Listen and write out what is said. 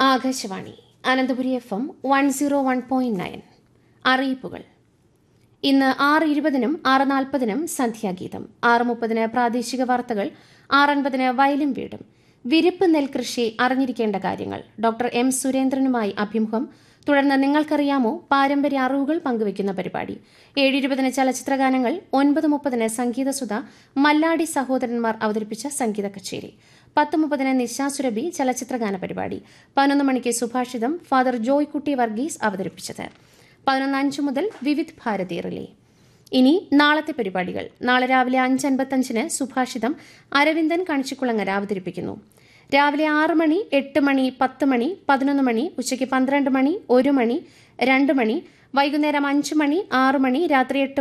Akashvani Ananthapuri F M one zero one point nine അറിയിപ്പുകൾ ഇന്ന് ആറ് ഇരുപതിനും ആറ് നാൽപ്പതിനും സന്ധ്യാഗീതം ആറ് മുപ്പതിന് പ്രാദേശിക വാർത്തകൾ ആറ് അൻപതിന് വയലും വീടും വിരിപ്പ് നെൽകൃഷി അറിഞ്ഞിരിക്കേണ്ട കാര്യങ്ങൾ ഡോക്ടർ എം സുരേന്ദ്രനുമായി അഭിമുഖം തുടർന്ന് നിങ്ങൾക്കറിയാമോ പാരമ്പര്യ അറിവുകൾ പങ്കുവയ്ക്കുന്ന പരിപാടി ഏഴ് ഇരുപതിന് ചലച്ചിത്രഗാനങ്ങൾ ഒൻപത് മുപ്പതിന് സംഗീതസുധ മല്ലാടി സഹോദരന്മാർ അവതരിപ്പിച്ച സംഗീത കച്ചേരി പത്ത് മുപ്പതിന് നിശാസുരഭി ചലച്ചിത്രഗാന പരിപാടി പതിനൊന്ന് മണിക്ക് സുഭാഷിതം ഫാദർ ജോയ് കുട്ടി വർഗീസ് അവതരിപ്പിച്ചത് പതിനൊന്ന് അഞ്ച് മുതൽ വിവിധ് ഭാരതി റിലേ ഇനി നാളത്തെ പരിപാടികൾ നാളെ രാവിലെ അഞ്ച് അൻപത്തഞ്ചിന് സുഭാഷിതം അരവിന്ദൻ കണിച്ചിക്കുളങ്ങര അവതരിപ്പിക്കുന്നു രാവിലെ ആറ് മണി എട്ട് മണി പത്ത് മണി പതിനൊന്ന് മണി ഉച്ചയ്ക്ക് പന്ത്രണ്ട് മണി ഒരു മണി രണ്ട് മണി വൈകുന്നേരം അഞ്ച് മണി ആറ് മണി രാത്രി എട്ട്